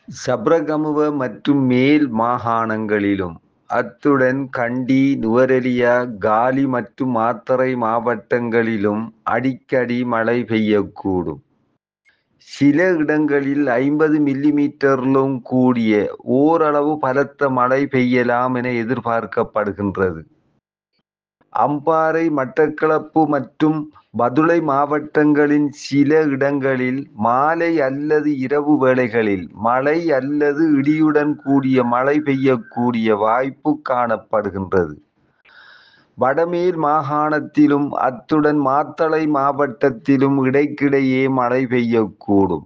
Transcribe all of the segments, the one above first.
சப்ரகமுவ மற்றும் மேல் மாகாணங்களிலும் அத்துடன் கண்டி நுவரெலியா காலி மற்றும் மாத்தறை மாவட்டங்களிலும் அடிக்கடி மழை பெய்யக்கூடும் சில இடங்களில் ஐம்பது மில்லிமீட்டரிலும் கூடிய ஓரளவு பலத்த மழை பெய்யலாம் என எதிர்பார்க்கப்படுகின்றது அம்பாறை மட்டக்களப்பு மற்றும் பதுளை மாவட்டங்களின் சில இடங்களில் மாலை அல்லது இரவு வேளைகளில் மழை அல்லது இடியுடன் கூடிய மழை பெய்யக்கூடிய வாய்ப்பு காணப்படுகின்றது வடமேல் மாகாணத்திலும் அத்துடன் மாத்தளை மாவட்டத்திலும் இடைக்கிடையே மழை பெய்யக்கூடும்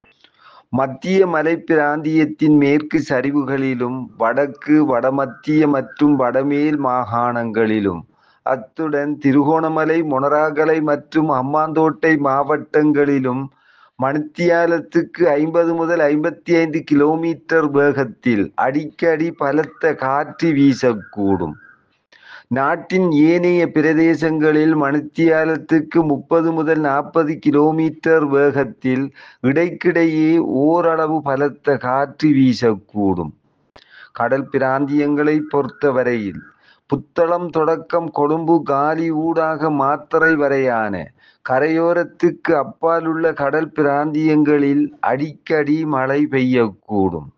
மத்திய மலை பிராந்தியத்தின் மேற்கு சரிவுகளிலும் வடக்கு வடமத்திய மற்றும் வடமேல் மாகாணங்களிலும் அத்துடன் திருகோணமலை மொனராகலை மற்றும் அம்மாந்தோட்டை மாவட்டங்களிலும் மணித்தியாலத்துக்கு ஐம்பது முதல் ஐம்பத்தி ஐந்து கிலோமீட்டர் வேகத்தில் அடிக்கடி பலத்த காற்று வீசக்கூடும் நாட்டின் ஏனைய பிரதேசங்களில் மணித்தியாலத்துக்கு முப்பது முதல் நாற்பது கிலோமீட்டர் வேகத்தில் இடைக்கிடையே ஓரளவு பலத்த காற்று வீசக்கூடும் கடல் பிராந்தியங்களை பொறுத்தவரையில் புத்தளம் தொடக்கம் கொழும்பு காலி ஊடாக மாத்தறை வரையான கரையோரத்துக்கு அப்பாலுள்ள கடல் பிராந்தியங்களில் அடிக்கடி மழை பெய்யக்கூடும்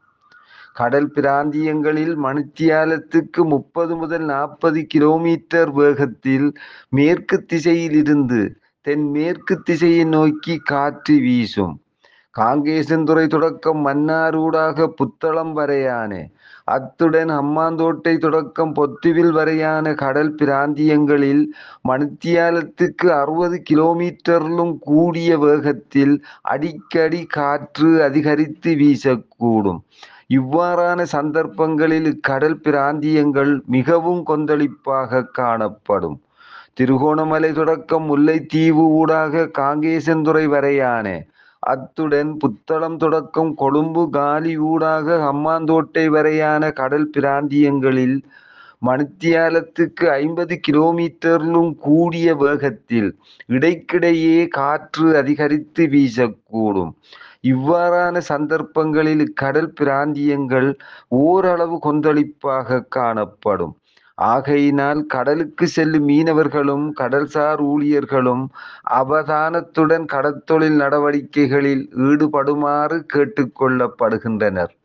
கடல் பிராந்தியங்களில் மணித்தியாலத்துக்கு முப்பது முதல் நாற்பது கிலோமீட்டர் வேகத்தில் மேற்கு திசையிலிருந்து தென்மேற்கு திசையை நோக்கி காற்று வீசும் காங்கேசன்துறை தொடக்கம் மன்னாரூடாக புத்தளம் வரையான அத்துடன் ஹம்மாந்தோட்டை தொடக்கம் பொத்துவில் வரையான கடல் பிராந்தியங்களில் மணித்தியாலத்துக்கு அறுபது கிலோமீட்டரிலும் கூடிய வேகத்தில் அடிக்கடி காற்று அதிகரித்து வீசக்கூடும் இவ்வாறான சந்தர்ப்பங்களில் இக்கடல் பிராந்தியங்கள் மிகவும் கொந்தளிப்பாக காணப்படும் திருகோணமலை தொடக்கம் முல்லைத்தீவு ஊடாக காங்கேசன்துறை வரையான அத்துடன் புத்தளம் தொடக்கம் கொழும்பு காலி ஊடாக ஹம்மாந்தோட்டை வரையான கடல் பிராந்தியங்களில் மணித்தியாலத்துக்கு ஐம்பது கிலோமீட்டரிலும் கூடிய வேகத்தில் இடைக்கிடையே காற்று அதிகரித்து வீசக்கூடும் இவ்வாறான சந்தர்ப்பங்களில் இக்கடல் பிராந்தியங்கள் ஓரளவு கொந்தளிப்பாக காணப்படும் ஆகையினால் கடலுக்கு செல்லும் மீனவர்களும் கடல்சார் ஊழியர்களும் அவதானத்துடன் கடற்தொழில் நடவடிக்கைகளில் ஈடுபடுமாறு கேட்டுக்கொள்ளப்படுகின்றனர்